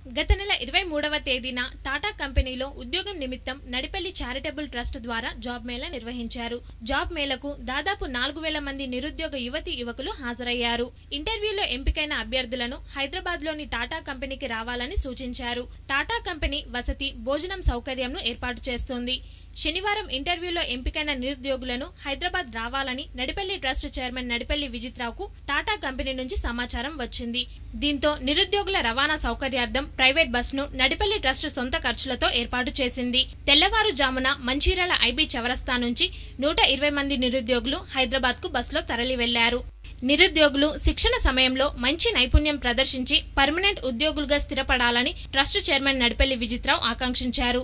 గత నెల ఇరవై మూడవ తేదీన టాటా కంపెనీలో ఉద్యోగం నిమిత్తం నడిపల్లి చారిటబుల్ ట్రస్ట్ ద్వారా జాబ్ మేళా నిర్వహించారు జాబ్ మేళకు దాదాపు నాలుగు వేల మంది నిరుద్యోగ యువతి యువకులు హాజరయ్యారు ఇంటర్వ్యూలో ఎంపికైన అభ్యర్థులను హైదరాబాద్లోని టాటా కంపెనీకి రావాలని సూచించారు టాటా కంపెనీ వసతి భోజనం సౌకర్యంను ఏర్పాటు చేస్తోంది శనివారం ఇంటర్వ్యూలో ఎంపికైన నిరుద్యోగులను హైదరాబాద్ రావాలని నడిపల్లి ట్రస్ట్ చైర్మన్ నడిపల్లి విజిత్రావుకు టాటా కంపెనీ నుంచి సమాచారం వచ్చింది దీంతో నిరుద్యోగుల రవాణా సౌకర్యార్థం ప్రైవేట్ బస్సును నడిపల్లి ట్రస్ట్ సొంత ఖర్చులతో ఏర్పాటు చేసింది తెల్లవారుజామున మంచిర్యాల ఐబీ చవరస్తా నుంచి నూట ఇరవై మంది నిరుద్యోగులు హైదరాబాద్ కు బస్సులో తరలి వెళ్లారు నిరుద్యోగులు శిక్షణ సమయంలో మంచి నైపుణ్యం ప్రదర్శించి పర్మనెంట్ ఉద్యోగులుగా స్థిరపడాలని ట్రస్ట్ చైర్మన్ నడిపల్లి విజిత్రావు ఆకాంక్షించారు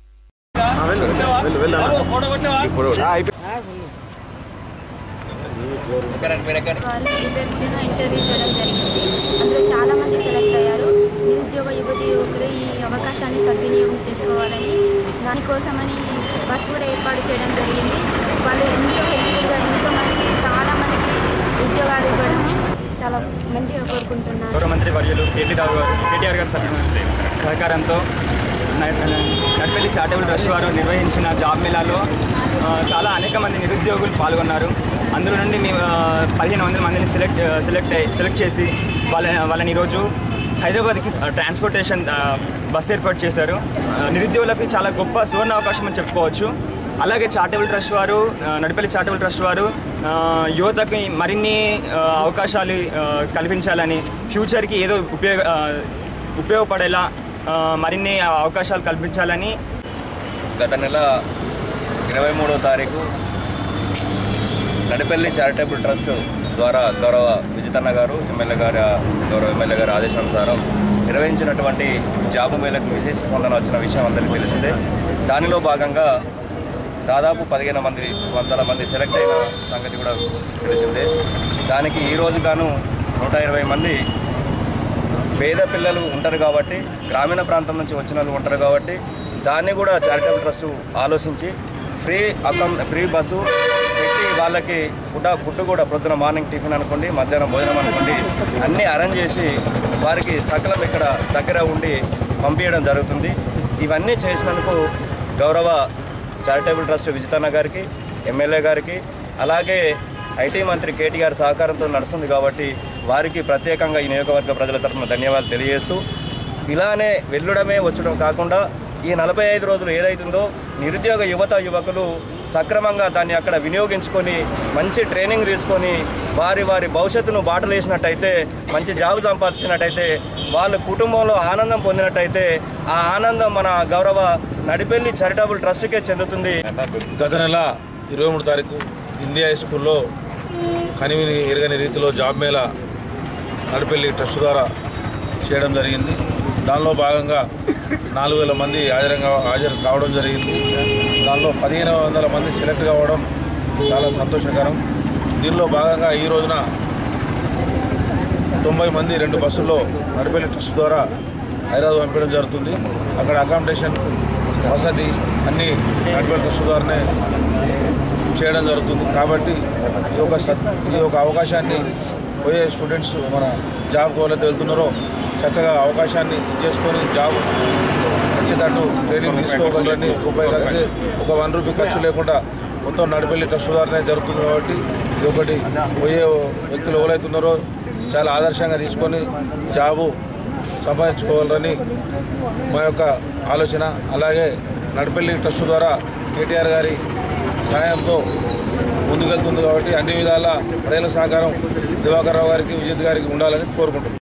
వారు ఇరవై మూడున ఇంటర్వ్యూ చేయడం జరిగింది అందులో చాలామంది సెలెక్ట్ అయ్యారు నిరుద్యోగ యువతి యువకులు ఈ అవకాశాన్ని సద్వినియోగం చేసుకోవాలని దానికోసమని బస్సు కూడా ఏర్పాటు చేయడం జరిగింది వాళ్ళు ఎంతో హెల్ప్ఫుల్గా ఎంతో మందికి చాలా మందికి ఉద్యోగాలు ఇవ్వడం చాలా మంచిగా కోరుకుంటున్నారు గౌరవ మంత్రి వర్యులు కేటీఆర్ గారు కేటీఆర్ గారి సహ- సహకారంతో న- న- నడిపల్లి చారిటబుల్ ట్రస్ట్ వారు నిర్వహించిన జాబ్ మేళాలో ఆ, చాలా అనేక మంది నిరుద్యోగులు పాల్గొన్నారు అందులో నుండి మేము ఆ, పదిహేను వందల మందిని సెలెక్ట్ సెలెక్ట్ అయ్యి- సెలెక్ట్ చేసి వాళ్ళ వాళ్ళని ఈరోజు హైదరాబాద్కి ట్రాన్స్పోర్టేషన్ ఆ, బస్ ఏర్పాటు చేశారు ఆ, నిరుద్యోగులకు చాలా గొప్ప సువర్ణ అవకాశం అని చెప్పుకోవచ్చు అలాగే చారిటబుల్ ట్రస్ట్ వారు ఆ, నడిపల్లి చారిటబుల్ ట్రస్ట్ వారు ఆ, యువతకి మరిన్ని ఆ, అవకాశాలు ఆ, కల్పించాలని ఫ్యూచర్కి ఏదో ఉపయోగ ఆ, ఉపయోగపడేలా ఆ, మరిన్ని అవకాశాలు కల్పించాలని గత నెల ఇరవై మూడో తారీఖు నడిపల్లి చారిటబుల్ ట్రస్ట్ ద్వారా గౌరవ విజితన్న గారు ఎమ్మెల్యే గారి గౌరవ ఎమ్మెల్యే గారి ఆదేశానుసారం నిర్వహించినటువంటి జాబు మేళకు విశేష స్పందన వచ్చిన విషయం అందరికీ తెలిసిందే దానిలో భాగంగా దాదాపు పదిహేను మంది వందల మంది సెలెక్ట్ అయిన సంగతి కూడా తెలిసిందే దానికి ఈ రోజు గాను నూట ఇరవై మంది పేద పిల్లలు ఉంటారు కాబట్టి గ్రామీణ ప్రాంతం నుంచి వచ్చిన వాళ్ళు ఉంటారు కాబట్టి దాన్ని కూడా చారిటబుల్ ట్రస్ట్ ఆలోచించి ఫ్రీ అకౌంట్ ఫ్రీ బస్సు పెట్టి వాళ్ళకి ఫుడ్ ఫుడ్ కూడా ప్రొద్దున మార్నింగ్ టిఫిన్ అనుకోండి మధ్యాహ్నం భోజనం అనుకోండి అన్నీ అరేంజ్ చేసి వారికి సకలం ఇక్కడ దగ్గర ఉండి పంపించడం జరుగుతుంది ఇవన్నీ చేసినందుకు గౌరవ చారిటబుల్ ట్రస్ట్ విజితన్న గారికి ఎమ్మెల్యే గారికి అలాగే ఐటీ మంత్రి కేటీఆర్ సహకారంతో నడుస్తుంది కాబట్టి వారికి ప్రత్యేకంగా ఈ నియోజకవర్గ ప్రజల తరఫున ధన్యవాదాలు తెలియజేస్తూ ఇలానే వెళ్ళడమే వచ్చడం కాకుండా ఈ నలభై ఐదు రోజులు ఏదైతుందో నిరుద్యోగ యువత యువకులు సక్రమంగా దాన్ని అక్కడ వినియోగించుకొని మంచి ట్రైనింగ్ తీసుకొని వారి వారి భవిష్యత్తును బాటలేసినట్టయితే మంచి జాబ్ సంపాదించినట్టయితే వాళ్ళ కుటుంబంలో ఆనందం పొందినట్టయితే ఆ ఆనందం మన గౌరవ నడిపెల్లి చారిటబుల్ ట్రస్ట్కే చెందుతుంది గత నెల ఇరవై మూడు తారీఖు ఇండియా హై స్కూల్లో కనివిని ఎరగని రీతిలో జాబ్ మేళా నడిపెల్లి ట్రస్ట్ ద్వారా చేయడం జరిగింది దానిలో భాగంగా నాలుగు వేల మంది హాజరంగా హాజరు కావడం జరిగింది దానిలో పదిహేను వందల మంది సెలెక్ట్ కావడం చాలా సంతోషకరం దీనిలో భాగంగా ఈ రోజున తొంభై మంది రెండు బస్సుల్లో నడిపెల్లి ట్రస్ట్ ద్వారా హైదరాబాద్ పంపించడం జరుగుతుంది అక్కడ అకామిడేషన్ వసతి అన్నీ నడిపెల్లి ట్రస్ట్ ద్వారానే చేయడం జరుగుతుంది కాబట్టి ఈ యొక్క సత్ ఈ యొక్క అవకాశాన్ని పోయే స్టూడెంట్స్ మన జాబ్ ఎవరైతే వెళ్తున్నారో చక్కగా అవకాశాన్ని చేసుకొని జాబ్ వచ్చేటట్టు ట్రైనింగ్ తీసుకోగలరని రూపాయి ఖర్చు ఒక వన్ రూపీ ఖర్చు లేకుండా మొత్తం నడిపెల్లి ట్రస్ట్ ద్వారానే జరుగుతుంది కాబట్టి ఇది ఒకటి పోయే వ్యక్తులు ఎవరైతున్నారో చాలా ఆదర్శంగా తీసుకొని జాబు సంపాదించుకోవాలని మా యొక్క ఆలోచన అలాగే నడిపెల్లి ట్రస్ట్ ద్వారా కేటీఆర్ గారి సహాయంతో ముందుకెళ్తుంది కాబట్టి అన్ని విధాల ప్రజల సహకారం దివాకర్ రావు గారికి విజిత్ గారికి ఉండాలని కోరుకుంటున్నాను